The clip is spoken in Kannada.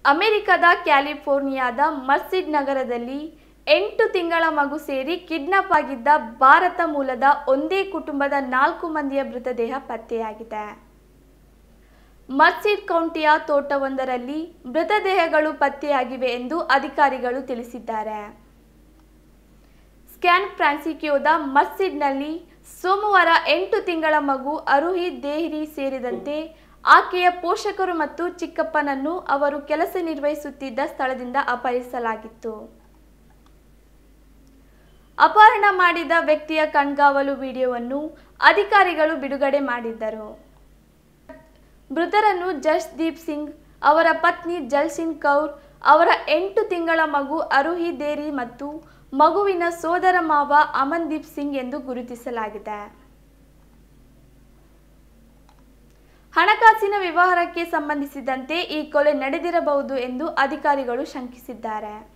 ಅಮೆರಿಕದ ಕ್ಯಾಲಿಫೋರ್ನಿಯಾದ ಮರ್ಸಿಡ್ ನಗರದಲ್ಲಿ ಎಂಟು ತಿಂಗಳ ಮಗು ಸೇರಿ ಕಿಡ್ನಾಪ್ ಆಗಿದ್ದ ಭಾರತ ಮೂಲದ ಒಂದೇ ಕುಟುಂಬದ ನಾಲ್ಕು ಮಂದಿಯ ಮೃತದೇಹ ಪತ್ತೆಯಾಗಿದೆ ಮರ್ಸಿಡ್ ಕೌಂಟಿಯ ತೋಟವೊಂದರಲ್ಲಿ ಮೃತದೇಹಗಳು ಪತ್ತೆಯಾಗಿವೆ ಎಂದು ಅಧಿಕಾರಿಗಳು ತಿಳಿಸಿದ್ದಾರೆ ಸ್ಕ್ಯಾನ್ ಫ್ರಾನ್ಸಿಕ್ಯೋದ ಮರ್ಸಿಡ್ನಲ್ಲಿ ಸೋಮವಾರ ಎಂಟು ತಿಂಗಳ ಮಗು ಅರುಹಿ ದೇಹ್ರಿ ಸೇರಿದಂತೆ ಆಕೆಯ ಪೋಷಕರು ಮತ್ತು ಚಿಕ್ಕಪ್ಪನನ್ನು ಅವರು ಕೆಲಸ ನಿರ್ವಹಿಸುತ್ತಿದ್ದ ಸ್ಥಳದಿಂದ ಅಪಹರಿಸಲಾಗಿತ್ತು ಅಪಹರಣ ಮಾಡಿದ ವ್ಯಕ್ತಿಯ ಕಣ್ಗಾವಲು ವಿಡಿಯೋವನ್ನು ಅಧಿಕಾರಿಗಳು ಬಿಡುಗಡೆ ಮಾಡಿದ್ದರು ಮೃತರನ್ನು ಜಸ್ದೀಪ್ ಸಿಂಗ್ ಅವರ ಪತ್ನಿ ಜಲ್ಸಿನ್ ಕೌರ್ ಅವರ ಎಂಟು ತಿಂಗಳ ಮಗು ಅರುಹಿ ದೇರಿ ಮತ್ತು ಮಗುವಿನ ಸೋದರ ಮಾವ ಅಮನ್ದೀಪ್ ಸಿಂಗ್ ಎಂದು ಗುರುತಿಸಲಾಗಿದೆ ಹಣಕಾಸಿನ ವ್ಯವಹಾರಕ್ಕೆ ಸಂಬಂಧಿಸಿದಂತೆ ಈ ಕೊಲೆ ನಡೆದಿರಬಹುದು ಎಂದು ಅಧಿಕಾರಿಗಳು ಶಂಕಿಸಿದ್ದಾರೆ